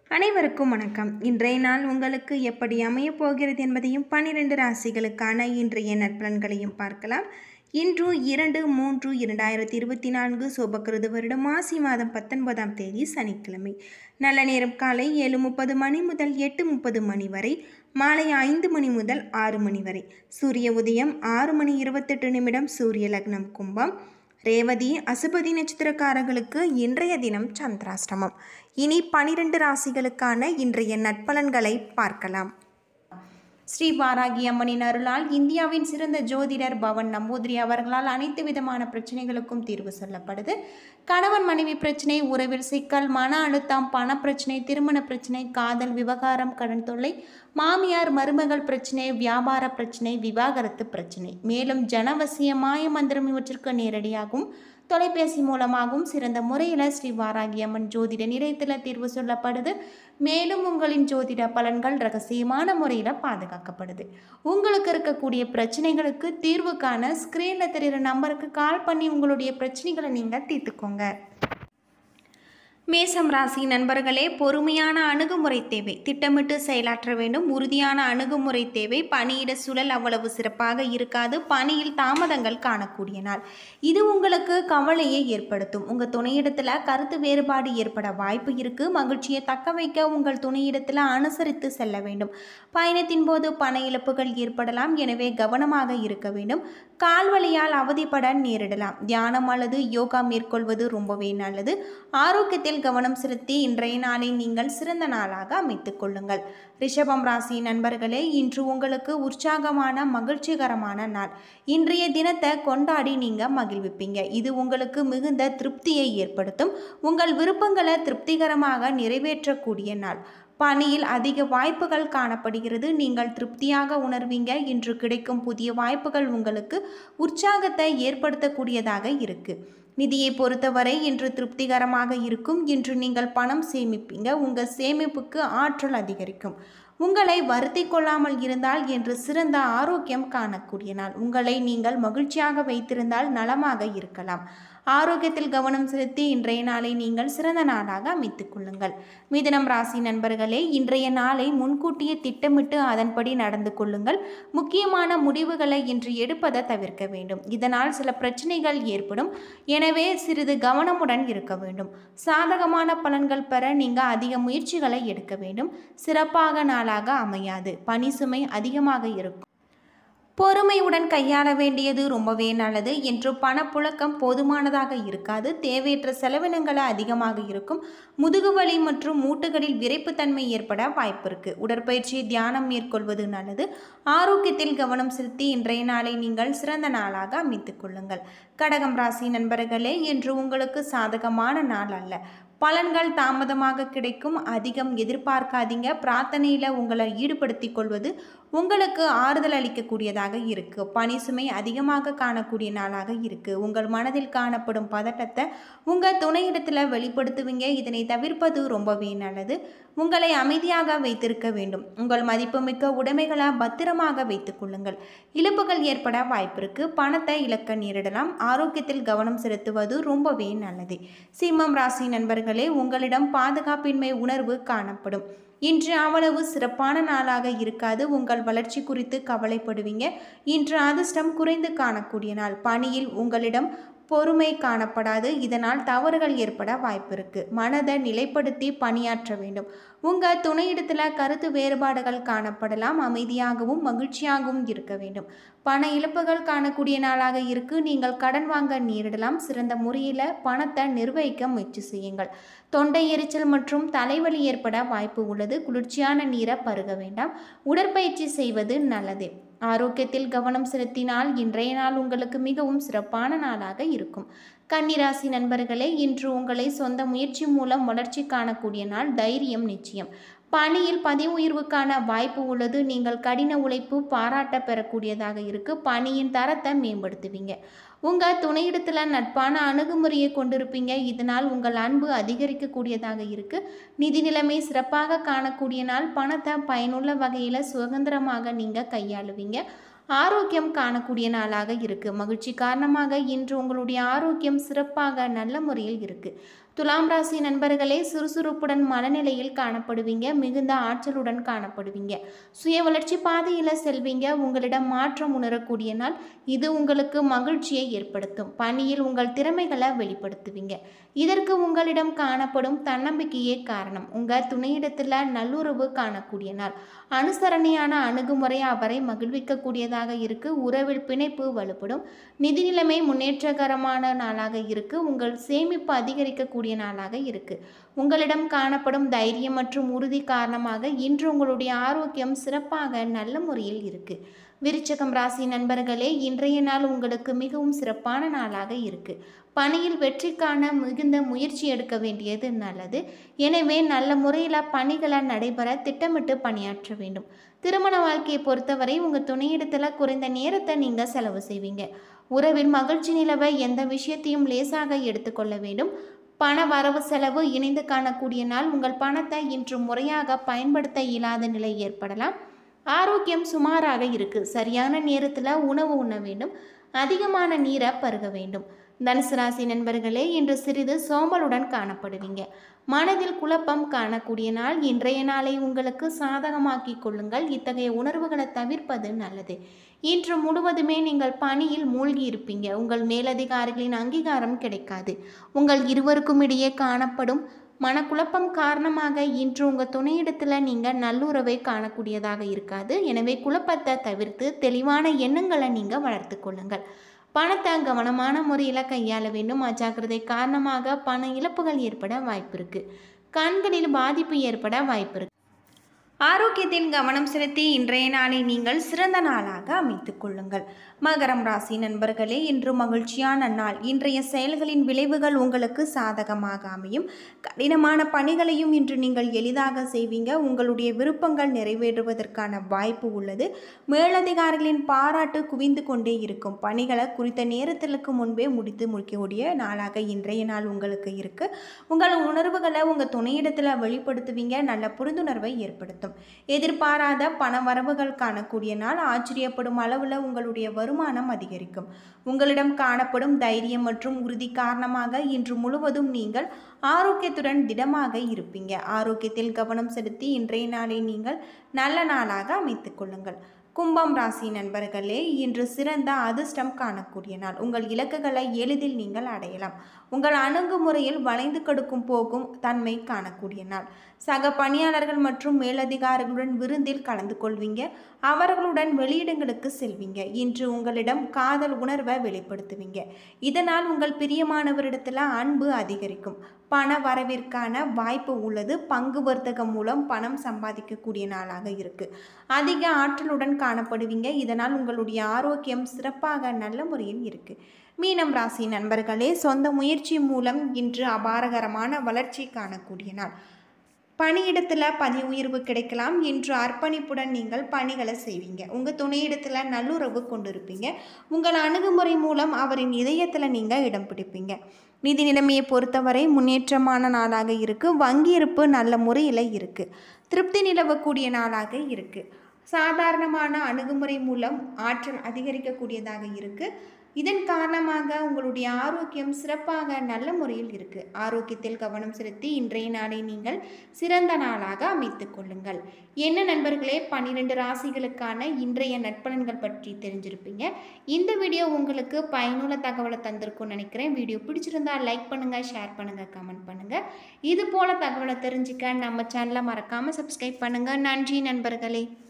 அனைவருக்கும் வணக்கம் இன்றைய நாள் உங்களுக்கு எப்படி அமையப் போகிறது என்பதையும் பன்னிரண்டு ராசிகளுக்கான இன்றைய நற்பலன்களையும் பார்க்கலாம் இன்று இரண்டு மூன்று இரண்டாயிரத்தி இருபத்தி நான்கு சோபக்கிருது வருடம் மாசி மாதம் பத்தொன்பதாம் தேதி சனிக்கிழமை நல்ல நேரம் காலை ஏழு முப்பது மணி முதல் எட்டு முப்பது மணி வரை மாலை ஐந்து மணி முதல் ஆறு மணி வரை சூரிய உதயம் ஆறு மணி இருபத்தெட்டு நிமிடம் சூரிய லக்னம் கும்பம் ரேவதி அசுபதி நட்சத்திரக்காரர்களுக்கு இன்றைய தினம் சந்திராஷ்டமம் இனி பனிரெண்டு ராசிகளுக்கான இன்றைய நட்பலன்களை பார்க்கலாம் ஸ்ரீ வாராகி அம்மனின் அருளால் இந்தியாவின் சிறந்த ஜோதிடர் பவன் நம்பூதிரி அவர்களால் அனைத்து விதமான பிரச்சனைகளுக்கும் தீர்வு சொல்லப்படுது கணவன் மனைவி பிரச்சனை உறவில் சிக்கல் மன அழுத்தம் பண பிரச்சனை திருமண பிரச்சனை காதல் விவகாரம் கடன் தொல்லை மாமியார் மருமகள் பிரச்சனை வியாபார பிரச்சனை விவாகரத்து பிரச்சனை மேலும் ஜனவசிய மாய மந்திரம் இவற்றிற்கு நேரடியாகவும் தொலைபேசி மூலமாகவும் சிறந்த முறையில் ஸ்ரீ வாராகி அம்மன் ஜோதிட நிலையத்தில் தீர்வு சொல்லப்படுது மேலும் உங்களின் ஜோதிட பலன்கள் ரகசியமான முறையில் பாதுகாக்கப்படுது உங்களுக்கு இருக்கக்கூடிய பிரச்சனைகளுக்கு தீர்வு காண ஸ்க்ரீனில் தெரிகிற நம்பருக்கு கால் பண்ணி உங்களுடைய பிரச்சனைகளை நீங்கள் தீர்த்துக்கோங்க மேசம் ராசி நண்பர்களே பொறுமையான அணுகுமுறை தேவை திட்டமிட்டு செயலாற்ற வேண்டும் உறுதியான அணுகுமுறை தேவை பணியிட சூழல் அவ்வளவு சிறப்பாக இருக்காது பணியில் தாமதங்கள் காணக்கூடிய நாள் இது உங்களுக்கு கவலையை ஏற்படுத்தும் உங்கள் துணையிடத்தில் கருத்து வேறுபாடு ஏற்பட வாய்ப்பு இருக்கு மகிழ்ச்சியை தக்க வைக்க உங்கள் துணையிடத்தில் அனுசரித்து செல்ல வேண்டும் பயணத்தின் போது பண இழப்புகள் ஏற்படலாம் எனவே கவனமாக இருக்க வேண்டும் கால்வலியால் அவதிப்பட நேரிடலாம் தியானம் அல்லது யோகா மேற்கொள்வது ரொம்பவே நல்லது ஆரோக்கியத்தில் கவனம் செலுத்தி இன்றைய நாளை நீங்கள் சிறந்த நாளாக அமைத்துக் கொள்ளுங்கள் ரிஷபம் ராசி நண்பர்களே இன்று உங்களுக்கு உற்சாகமான மகிழ்ச்சிகரமான நாள் இன்றைய தினத்தை கொண்டாடி நீங்க மகிழ்விப்பீங்க இது உங்களுக்கு மிகுந்த திருப்தியை ஏற்படுத்தும் உங்கள் விருப்பங்களை திருப்திகரமாக நிறைவேற்றக்கூடிய நாள் பணியில் அதிக வாய்ப்புகள் காணப்படுகிறது நீங்கள் திருப்தியாக உணர்வீங்க இன்று கிடைக்கும் புதிய வாய்ப்புகள் உங்களுக்கு உற்சாகத்தை ஏற்படுத்தக்கூடியதாக இருக்கு நிதியை பொறுத்தவரை இன்று திருப்திகரமாக இருக்கும் இன்று நீங்கள் பணம் சேமிப்பீங்க உங்கள் சேமிப்புக்கு ஆற்றல் அதிகரிக்கும் உங்களை வருத்தி கொள்ளாமல் இருந்தால் என்று சிறந்த ஆரோக்கியம் காணக்கூடிய நாள் உங்களை நீங்கள் மகிழ்ச்சியாக வைத்திருந்தால் நலமாக இருக்கலாம் ஆரோக்கியத்தில் கவனம் செலுத்தி இன்றைய நாளை நீங்கள் சிறந்த நாளாக அமைத்துக் கொள்ளுங்கள் மிதனம் ராசி நண்பர்களே இன்றைய நாளை முன்கூட்டியே திட்டமிட்டு அதன்படி நடந்து கொள்ளுங்கள் முக்கியமான முடிவுகளை இன்று எடுப்பதை தவிர்க்க வேண்டும் இதனால் சில பிரச்சனைகள் ஏற்படும் எனவே சிறிது கவனமுடன் இருக்க வேண்டும் சாதகமான பலன்கள் பெற நீங்கள் அதிக முயற்சிகளை எடுக்க வேண்டும் சிறப்பாக நாளாக அமையாது பணி சுமை அதிகமாக இருக்கும் பொறுமையுடன் கையாள வேண்டியது ரொம்பவே நல்லது என்று பணப்புழக்கம் போதுமானதாக இருக்காது தேவையற்ற செலவினங்கள் அதிகமாக இருக்கும் முதுகுவலி மற்றும் மூட்டுகளில் விரைப்புத்தன்மை ஏற்பட வாய்ப்பு இருக்கு உடற்பயிற்சி தியானம் மேற்கொள்வது நல்லது ஆரோக்கியத்தில் கவனம் செலுத்தி இன்றைய நாளை நீங்கள் சிறந்த நாளாக அமைத்துக் கொள்ளுங்கள் கடகம் ராசி நண்பர்களே இன்று உங்களுக்கு சாதகமான நாள் அல்ல பலன்கள் தாமதமாக கிடைக்கும் அதிகம் எதிர்பார்க்காதீங்க பிரார்த்தனையில் உங்களை ஈடுபடுத்திக் கொள்வது உங்களுக்கு ஆறுதல் அளிக்கக்கூடியதாக இருக்கு பணி சுமை அதிகமாக காணக்கூடிய நாளாக இருக்கு உங்கள் மனதில் காணப்படும் பதட்டத்தை உங்கள் துணையிடத்தில் வெளிப்படுத்துவீங்க இதனை தவிர்ப்பது ரொம்பவே நல்லது உங்களை அமைதியாக வைத்திருக்க வேண்டும் உங்கள் மதிப்புமிக்க உடைமைகளை பத்திரமாக வைத்துக் கொள்ளுங்கள் இழப்புகள் ஏற்பட வாய்ப்பு இருக்கு பணத்தை இழக்க நேரிடலாம் ஆரோக்கியத்தில் கவனம் செலுத்துவது ரொம்பவே நல்லது சிம்மம் ராசி நண்பர்களே உங்களிடம் பாதுகாப்பின்மை உணர்வு காணப்படும் இன்று அவ்வளவு சிறப்பான நாளாக இருக்காது உங்கள் வளர்ச்சி குறித்து கவலைப்படுவீங்க இன்று அதிர்ஷ்டம் குறைந்து காணக்கூடிய நாள் பணியில் உங்களிடம் பொறுமை காணப்படாது இதனால் தவறுகள் ஏற்பட வாய்ப்பு இருக்கு மனதை நிலைப்படுத்தி பணியாற்ற வேண்டும் உங்கள் துணையிடத்தில் கருத்து வேறுபாடுகள் காணப்படலாம் அமைதியாகவும் மகிழ்ச்சியாகவும் இருக்க வேண்டும் பண இழப்புகள் காணக்கூடிய நாளாக இருக்கு நீங்கள் கடன் வாங்க நேரிடலாம் சிறந்த முறையில் பணத்தை நிர்வகிக்க முயற்சி செய்யுங்கள் தொண்டை எரிச்சல் மற்றும் தலைவலி ஏற்பட வாய்ப்பு உள்ளது குளிர்ச்சியான நீரை பருக வேண்டாம் உடற்பயிற்சி செய்வது நல்லது ஆரோக்கியத்தில் கவனம் செலுத்தினால் இன்றைய நாள் உங்களுக்கு மிகவும் சிறப்பான நாளாக இருக்கும் கன்னிராசி நண்பர்களே இன்று உங்களை சொந்த முயற்சி மூலம் வளர்ச்சி காணக்கூடிய நாள் தைரியம் நிச்சயம் பணியில் பதவி உயர்வுக்கான வாய்ப்பு உள்ளது நீங்கள் கடின உழைப்பு பாராட்ட பெறக்கூடியதாக இருக்கு பணியின் தரத்தை மேம்படுத்துவீங்க உங்கள் துணையிடத்தில் நட்பான அணுகுமுறையை கொண்டிருப்பீங்க இதனால் உங்கள் அன்பு அதிகரிக்கக்கூடியதாக இருக்கு நிதி நிலைமை சிறப்பாக காணக்கூடிய நாள் பணத்தை பயனுள்ள வகையில் சுதந்திரமாக நீங்கள் கையாளுவீங்க ஆரோக்கியம் காணக்கூடிய நாளாக இருக்கு மகிழ்ச்சி காரணமாக இன்று உங்களுடைய ஆரோக்கியம் சிறப்பாக நல்ல முறையில் இருக்கு துலாம் ராசி நண்பர்களே சுறுசுறுப்புடன் மனநிலையில் காணப்படுவீங்க மிகுந்த ஆற்றலுடன் காணப்படுவீங்க சுய வளர்ச்சி பாதையில் செல்வீங்க உங்களிடம் மாற்றம் உணரக்கூடிய நாள் இது உங்களுக்கு மகிழ்ச்சியை ஏற்படுத்தும் பணியில் உங்கள் திறமைகளை வெளிப்படுத்துவீங்க இதற்கு உங்களிடம் காணப்படும் தன்னம்பிக்கையே காரணம் உங்கள் துணையிடத்தில் நல்லுறவு காணக்கூடிய நாள் அனுசரணையான அணுகுமுறை அவரை மகிழ்விக்கக்கூடியதாக இருக்கு உறவில் பிணைப்பு வலுப்படும் நிதி நிலைமை முன்னேற்றகரமான நாளாக இருக்கு உங்கள் சேமிப்பு அதிகரிக்கக்கூடிய நாளாக இருக்கு உங்களிடம் காணப்படும் தைரியம் மற்றும் உறுதி காரணமாக இன்று உங்களுடைய ஆரோக்கியம் சிறப்பாக நல்ல முறையில் இருக்கு விருச்சகம் ராசி நண்பர்களே இன்றைய நாள் உங்களுக்கு மிகவும் சிறப்பான நாளாக இருக்கு பணியில் வெற்றிக்கான மிகுந்த முயற்சி எடுக்க வேண்டியது நல்லது எனவே நல்ல முறையில் பணிகளை நடைபெற திட்டமிட்டு பணியாற்ற வேண்டும் திருமண வாழ்க்கையை பொறுத்தவரை உங்கள் துணையிடத்தில் குறைந்த நேரத்தை நீங்கள் செலவு செய்வீங்க உறவில் மகிழ்ச்சி நிலவ எந்த விஷயத்தையும் லேசாக எடுத்துக்கொள்ள வேண்டும் பண வரவு செலவு இணைந்து காணக்கூடிய நாள் உங்கள் பணத்தை இன்று முறையாக பயன்படுத்த இயலாத நிலை ஏற்படலாம் ஆரோக்கியம் சுமாராக இருக்கு சரியான நேரத்தில் உணவு உண்ண வேண்டும் அதிகமான நீரை பருக வேண்டும் தனுசு ராசி நண்பர்களே இன்று சிறிது சோம்பலுடன் காணப்படுவீங்க மனதில் குழப்பம் காணக்கூடிய நாள் இன்றைய நாளை உங்களுக்கு சாதகமாக்கி கொள்ளுங்கள் இத்தகைய உணர்வுகளை தவிர்ப்பது நல்லது இன்று முழுவதுமே நீங்கள் பணியில் மூழ்கி இருப்பீங்க உங்கள் மேலதிகாரிகளின் அங்கீகாரம் கிடைக்காது உங்கள் இருவருக்கும் இடையே காணப்படும் மனக்குழப்பம் காரணமாக இன்று உங்கள் துணையிடத்தில் நீங்கள் நல்லுறவை காணக்கூடியதாக இருக்காது எனவே குழப்பத்தை தவிர்த்து தெளிவான எண்ணங்களை நீங்கள் வளர்த்து கொள்ளுங்கள் பணத்தை கவனமான முறையில் கையாள வேண்டும் அஜாக்கிரதை காரணமாக பண இழப்புகள் ஏற்பட வாய்ப்பு இருக்குது கண்களில் பாதிப்பு ஏற்பட வாய்ப்பு இருக்கு ஆரோக்கியத்தில் கவனம் செலுத்தி இன்றைய நாளை நீங்கள் சிறந்த நாளாக அமைத்துக் கொள்ளுங்கள் மகரம் ராசி நண்பர்களே இன்று மகிழ்ச்சியான நாள் இன்றைய செயல்களின் விளைவுகள் உங்களுக்கு சாதகமாக அமையும் கடினமான பணிகளையும் இன்று நீங்கள் எளிதாக செய்வீங்க உங்களுடைய விருப்பங்கள் நிறைவேறுவதற்கான வாய்ப்பு உள்ளது மேலதிகாரிகளின் பாராட்டு குவிந்து கொண்டே இருக்கும் பணிகளை குறித்த நேரத்திற்கு முன்பே முடித்து முடிக்கக்கூடிய நாளாக இன்றைய நாள் உங்களுக்கு இருக்கு உங்கள் உணர்வுகளை உங்கள் துணையிடத்தில் வெளிப்படுத்துவீங்க நல்ல புரிந்துணர்வை ஏற்படுத்தும் எதிர்பாராத பண வரவுகள் காணக்கூடிய நாள் ஆச்சரியப்படும் அளவில் உங்களுடைய வருமானம் அதிகரிக்கும் உங்களிடம் காணப்படும் தைரியம் மற்றும் உறுதி காரணமாக இன்று முழுவதும் நீங்கள் ஆரோக்கியத்துடன் திடமாக இருப்பீங்க ஆரோக்கியத்தில் கவனம் செலுத்தி இன்றைய நாளை நீங்கள் நல்ல நாளாக அமைத்துக் கொள்ளுங்கள் கும்பம் ராசி நண்பர்களே இன்று சிறந்த அதிர்ஷ்டம் காணக்கூடிய நாள் உங்கள் இலக்குகளை எளிதில் நீங்கள் அடையலாம் உங்கள் அணுகுமுறையில் வளைந்து கடுக்கும் போகும் தன்மை காணக்கூடிய நாள் சக பணியாளர்கள் மற்றும் மேலதிகாரிகளுடன் விருந்தில் கலந்து கொள்வீங்க அவர்களுடன் வெளியிடங்களுக்கு செல்வீங்க இன்று உங்களிடம் காதல் உணர்வை வெளிப்படுத்துவீங்க இதனால் உங்கள் பிரியமானவரிடத்தில் அன்பு அதிகரிக்கும் பண வரவிற்கான வாய்ப்பு உள்ளது பங்கு வர்த்தகம் மூலம் பணம் சம்பாதிக்கக்கூடிய நாளாக இருக்கு அதிக ஆற்றலுடன் காணப்படுவீங்க இதனால் உங்களுடைய ஆரோக்கியம் சிறப்பாக நல்ல முறையில் இருக்கு மீனம் ராசி நண்பர்களே சொந்த முயற்சி மூலம் இன்று அபாரகரமான வளர்ச்சி காணக்கூடிய நாள் பணியிடத்தில் பணி உயர்வு கிடைக்கலாம் இன்று அர்ப்பணிப்புடன் நீங்கள் பணிகளை செய்வீங்க உங்கள் துணையிடத்தில் நல்லுறவு கொண்டிருப்பீங்க உங்கள் அணுகுமுறை மூலம் அவரின் இதயத்தில் நீங்கள் இடம் பிடிப்பீங்க நிதி நிலைமையை பொறுத்தவரை முன்னேற்றமான நாளாக இருக்குது வங்கி இருப்பு நல்ல முறையில் இருக்குது திருப்தி நிலவக்கூடிய நாளாக இருக்குது சாதாரணமான அணுகுமுறை மூலம் ஆற்றல் அதிகரிக்கக்கூடியதாக இருக்குது இதன் காரணமாக உங்களுடைய ஆரோக்கியம் சிறப்பாக நல்ல முறையில் இருக்குது ஆரோக்கியத்தில் கவனம் செலுத்தி இன்றைய நாளை நீங்கள் சிறந்த நாளாக அமைத்துக் கொள்ளுங்கள் என்ன நண்பர்களே பன்னிரெண்டு ராசிகளுக்கான இன்றைய நட்பலன்கள் பற்றி தெரிஞ்சிருப்பீங்க இந்த வீடியோ உங்களுக்கு பயனுள்ள தகவலை தந்திருக்கும்னு நினைக்கிறேன் வீடியோ பிடிச்சிருந்தா லைக் பண்ணுங்கள் ஷேர் பண்ணுங்கள் கமெண்ட் பண்ணுங்கள் இது போல தகவலை தெரிஞ்சுக்க நம்ம சேனலை மறக்காமல் சப்ஸ்கிரைப் பண்ணுங்கள் நன்றி நண்பர்களே